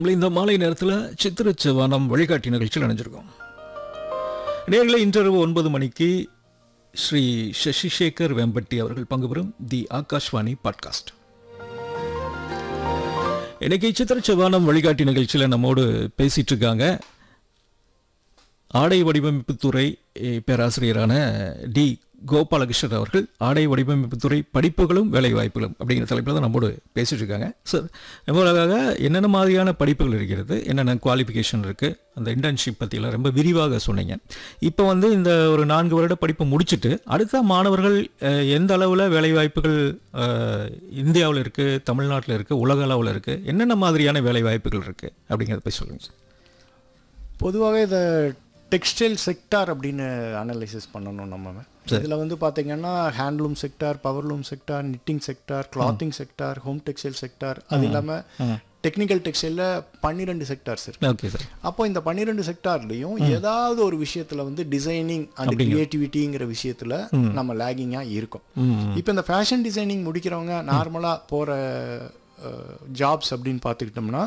உங்களை இந்த மாலை நேரத்தில் சித்திர செவ்வானம் வழிகாட்டி நிகழ்ச்சியில் இணைஞ்சிருக்கோம் நேர்களை இன்றிரவு ஒன்பது மணிக்கு ஸ்ரீ சசிசேகர் வெம்பட்டி அவர்கள் பங்கு பெறும் தி ஆகாஷ்வாணி பாட்காஸ்ட் இன்னைக்கு சித்திர செவ்வானம் வழிகாட்டி நிகழ்ச்சியில் நம்மோடு பேசிட்டு இருக்காங்க ஆடை வடிவமைப்புத்துறை eh, பேராசிரியரான டி கோபாலகிருஷ்ணன் அவர்கள் ஆடை வடிவமைப்புத்துறை படிப்புகளும் வேலைவாய்ப்புகளும் அப்படிங்கிற தலைப்பில் தான் நம்மோடு பேசிட்டு இருக்காங்க சார் நம்மளாக என்னென்ன மாதிரியான படிப்புகள் இருக்கிறது என்னென்ன குவாலிஃபிகேஷன் இருக்குது அந்த இன்டர்ன்ஷிப் பற்றியெல்லாம் ரொம்ப விரிவாக சொன்னீங்க இப்போ வந்து இந்த ஒரு நான்கு வருட படிப்பை முடிச்சுட்டு அடுத்த மாணவர்கள் eh, எந்த அளவில் வேலைவாய்ப்புகள் இந்தியாவில் இருக்குது தமிழ்நாட்டில் இருக்குது உலக அளவில் இருக்குது என்னென்ன மாதிரியான வேலைவாய்ப்புகள் இருக்குது அப்படிங்கிறத போய் சொல்லுங்கள் சார் பொதுவாகவே இதை டெக்ஸ்டைல் செக்டார் அப்படின்னு அனலைசிஸ் பண்ணணும் நம்ம இதில் வந்து பார்த்தீங்கன்னா handloom sector powerloom sector knitting sector clothing sector home textile sector அது இல்லாமல் டெக்னிக்கல் டெக்ஸ்டைலில் பன்னிரெண்டு செக்டார்ஸ் இருக்கு ஓகே சார் அப்போ இந்த பன்னிரெண்டு செக்டார்லையும் ஏதாவது ஒரு விஷயத்துல வந்து டிசைனிங் அண்ட் கிரியேட்டிவிட்டிங்கிற விஷயத்துல நம்ம லேகிங்கா இருக்கோம் இப்போ இந்த ஃபேஷன் டிசைனிங் முடிக்கிறவங்க நார்மலா போற ஜாப்ஸ் அப்படின்னு பார்த்துக்கிட்டோம்னா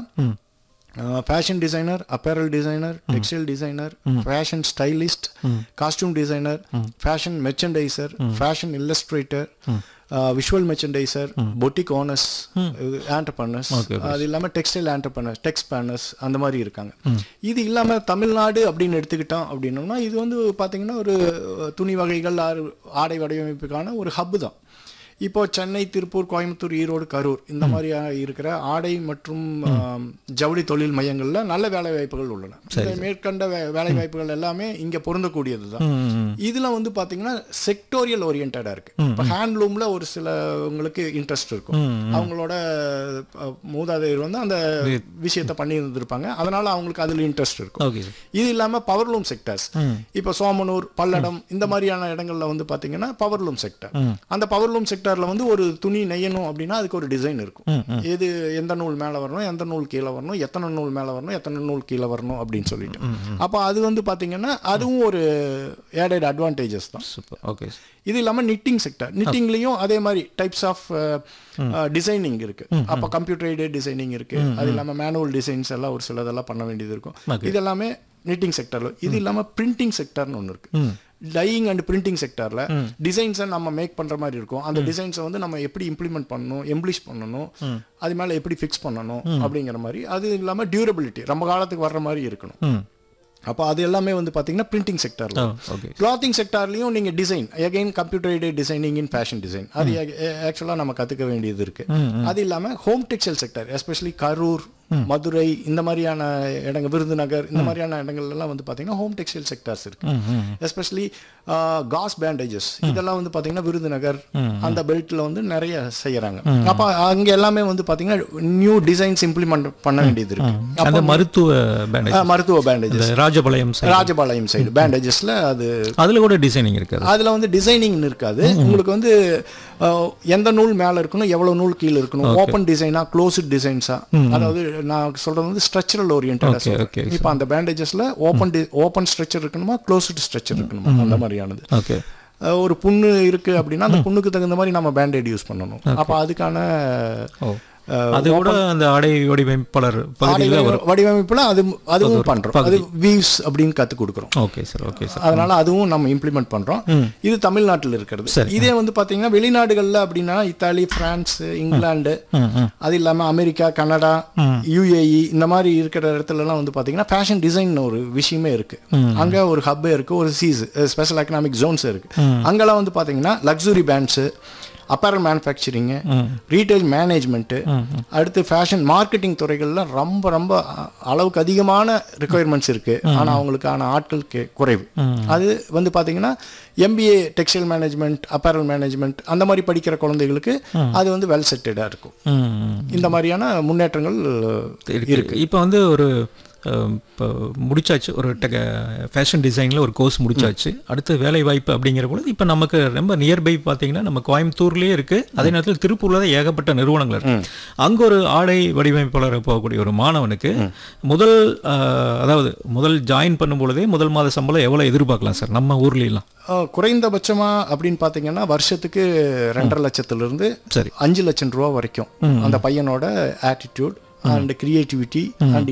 fashion designer apparel designer textile designer fashion stylist costume designer fashion merchandiser fashion illustrator visual merchandiser boutique owners entrepreneurs அது இல்லாமல் டெக்ஸ்டைல் ஆண்டர்பனர்ஸ் டெக்ஸ் பேனர்ஸ் அந்த மாதிரி இருக்காங்க இது இல்லாமல் தமிழ்நாடு அப்படின்னு எடுத்துக்கிட்டோம் அப்படின்னோம்னா இது வந்து பார்த்தீங்கன்னா ஒரு துணி வகைகள் ஆறு- ஆடை வடிவமைப்புக்கான ஒரு ஹப்பு தான் இப்போ சென்னை திருப்பூர் கோயம்புத்தூர் ஈரோடு கரூர் இந்த மாதிரி இருக்கிற ஆடை மற்றும் ஆம், ஜவுளி தொழில் மையங்கள்ல நல்ல வேலை வாய்ப்புகள் உள்ளன இந்த மேற்கண்ட வே- வேலை வாய்ப்புகள் எல்லாமே இங்க பொருந்தக்கூடியது தான் இதுல வந்து பாத்தீங்கன்னா செக்டோரியல் ஓரியன்டா இருக்கு இப்போ ஹேண்ட்லூம்ல ஒரு சிலவங்களுக்கு இன்ட்ரெஸ்ட் இருக்கும் அவங்களோட அஹ், மூதாதையர் வந்து அந்த விஷயத்தை பண்ணி இருந்திருப்பாங்க அதனால அவங்களுக்கு அதுல இன்ட்ரெஸ்ட் இருக்கும் ஓகே சார் இது இல்லாம பவர்லூம் செக்டர்ஸ் இப்போ சோமனூர் பல்லடம் இந்த மாதிரியான இடங்கள்ல வந்து பாத்தீங்கன்னா பவர்லூம் செக்டர் அந்த பவர்லூம் செக்டர்ல வந்து ஒரு துணி நெய்யணும் அப்படின்னா அதுக்கு ஒரு டிசைன் இருக்கும் எது எந்த நூல் மேல வரணும் எந்த நூல் கீழே வரணும் எத்தனை நூல் மேல வரணும் எத்தனை நூல் கீழே வரணும் அப்படின்னு சொல்லிட்டு அப்போ அது வந்து பாத்தீங்கன்னா அதுவும் ஒரு ஏடட் அட்வான்டேஜஸ் தான் சூப்பர் ஓகே சார் இது இல்லாமல் நிட்டிங் செக்டர் நிட்டிங்லேயும் அதே மாதிரி டைப்ஸ் ஆஃப் டிசைனிங் இருக்கு அப்போ கம்ப்யூட்டர் எய்டட் டிசைனிங் இருக்கு அது இல்லாமல் மேனுவல் டிசைன்ஸ் எல்லாம் ஒரு சிலதெல்லாம் பண்ண வேண்டியது இருக்கும் இது எல்லாமே நிட்டிங் செக்டர்ல இது இல்லாமல் பிரிண்டிங் செக்டர்னு ஒன்று இருக்கு டையிங் அண்ட் பிரிண்டிங் செக்டர்ல டிசைன்ஸை நம்ம மேக் பண்ற மாதிரி இருக்கும் அந்த டிசைன்ஸை வந்து நம்ம எப்படி இம்ப்ளிமெண்ட் பண்ணணும் எம்ப்ளிஷ் பண்ணணும் அது மேல எப்படி ஃபிக்ஸ் பண்ணணும் அப்படிங்கிற மாதிரி அது இல்லாமல் டியூரபிலிட்டி ரொம்ப காலத்துக்கு வர்ற மாதிரி இருக்கணும் ம் அப்போ அது எல்லாமே வந்து பார்த்தீங்கன்னா பிரிண்டிங் செக்டர்ல ஓ ஓகே கிளாத்திங் செக்டார்லையும் நீங்கள் design again computer aided designing in fashion design அது ஆக்சுவலாக நம்ம கற்றுக்க வேண்டியது இருக்கு அது இல்லாமல் home textile sector especially Karur Madurai இந்த மாதிரியான இடங்கள் விருதுநகர் இந்த மாதிரியான இடங்கள்லாம் வந்து பார்த்தீங்கன்னா ஹோம் டெக்ஸ்டைல் செக்டார்ஸ் இருக்கு எஸ்பெஷலி காஸ் பேண்டேஜஸ் இதெல்லாம் வந்து பார்த்தீங்கன்னா விருதுநகர் அந்த பெல்ட்டில் வந்து நிறைய செய்யறாங்க அப்போ அங்கே எல்லாமே வந்து பார்த்தீங்கன்னா நியூ டிசைன்ஸ் இம்ப்ளிமெண்ட் பண்ண வேண்டியது இருக்கு அந்த மருத்துவ பேண்டேஜ் அஹ், மருத்துவ பேண்டேஜஸ் இந்த ராஜபாளையம் சைடு ராஜபாளையம் சைடு பேண்டேஜஸ்ல அது அதுல கூட டிசைனிங் இருக்காது அதுல வந்து டிசைனிங் இருக்காது உங்களுக்கு வந்து அஹ், எந்த நூல் மேல இருக்கணும் எவ்வளவு நூல் கீழே இருக்கணும் ஓப்பன் டிசைனா க்ளோஸ்ட் டிசைன்ஸா அதாவது நான் சொல்றது வந்து ஸ்ட்ரக்சரல் ஓரியன்டா Okay, okay, இப்போ அந்த பேண்டேஜஸ்ல ஓப்பன் ஓப்பன் ஸ்ட்ரக்சர் இருக்கணுமா க்ளோஸ்ட் ஸ்ட்ரக்சர் இருக்கணுமா அந்த மாதிரியானது ஓகே அஹ், ஒரு புண்ணு இருக்கு அப்படின்னா அந்த புண்ணுக்கு தகுந்த மாதிரி நம்ம பேண்டேட் யூஸ் பண்ணணும் அப்போ அதுக்கான ஓ அஹ், அது கூட அந்த ஆடை வடிவமைப்பாளர் பகுதியில் ஆடை வடிவமைப்புல அது அதுவும் பண்றோம் அது வீவ்ஸ் அப்படின்னு கத்து கொடுக்குறோம் ஓகே சார் ஓகே சார் அதனால அதுவும் நம்ம இம்ப்ளிமெண்ட் பண்றோம் இது தமிழ்நாட்டில் இருக்கிறது இதே வந்து பாத்தீங்கன்னா வெளிநாடுகள்ல அப்படின்னா இத்தாலி பிரான்ஸ் இங்கிலாந்து அது இல்லாம அமெரிக்கா கனடா யுஏஇ இந்த மாதிரி இருக்கிற இடத்துல எல்லாம் வந்து பாத்தீங்கன்னா ஃபேஷன் டிசைன் ஒரு விஷயமே இருக்கு அங்க ஒரு ஹப் இருக்கு ஒரு சீஸ் ஸ்பெஷல் எக்கனாமிக் ஜோன்ஸ் இருக்கு அங்கெல்லாம் வந்து பாத்தீங்கன்னா luxury brands apparel manufacturing retail management அடுத்து ஃபேஷன் மார்க்கெட்டிங் துறைகள்ல ரொம்ப ரொம்ப அ- அளவுக்கு அதிகமான ரிக்குயர்மெண்ட்ஸ் இருக்கு ஆனா அவங்களுக்கான ஆட்கள் கே- குறைவு அது வந்து பாத்தீங்கன்னா MBA textile management apparel management அந்த மாதிரி படிக்கிற குழந்தைகளுக்கு அது வந்து வெல் செட்டடாக இருக்கும் ம் இந்த மாதிரியான முன்னேற்றங்கள் இருக்கு இப்போ வந்து ஒரு அஹ், இப்போ முடிச்சாச்சு ஒரு டெக ஃபேஷன் டிசைனில் ஒரு கோர்ஸ் முடிச்சாச்சு அடுத்து வேலை வாய்ப்பு அப்படிங்கிற பொழுது இப்போ நமக்கு ரொம்ப நியர்பை பார்த்தீங்கன்னா நம்ம கோயம்புத்தூர்லேயே இருக்குது அதே நேரத்தில் திருப்பூரில் தான் ஏகப்பட்ட நிறுவனங்கள் இருக்கு அங்கே ஒரு ஆடை வடிவமைப்பாளர் போகக்கூடிய ஒரு மாணவனுக்கு முதல் அஹ், அதாவது முதல் ஜாயின் பண்ணும் பொழுதே முதல் மாத சம்பளம் எவ்வளோ எதிர்பார்க்கலாம் சார் நம்ம ஊர்லலாம் அஹ், குறைந்தபட்சமா அப்படின்னு பார்த்தீங்கன்னா வருஷத்துக்கு ரெண்டரை லட்சத்துல இருந்து சரி அஞ்சு லட்சம் ரூபா வரைக்கும் அந்த பையனோட ஆட்டிடியூட் அண்ட் கிரியேட்டிவிட்டி அண்ட்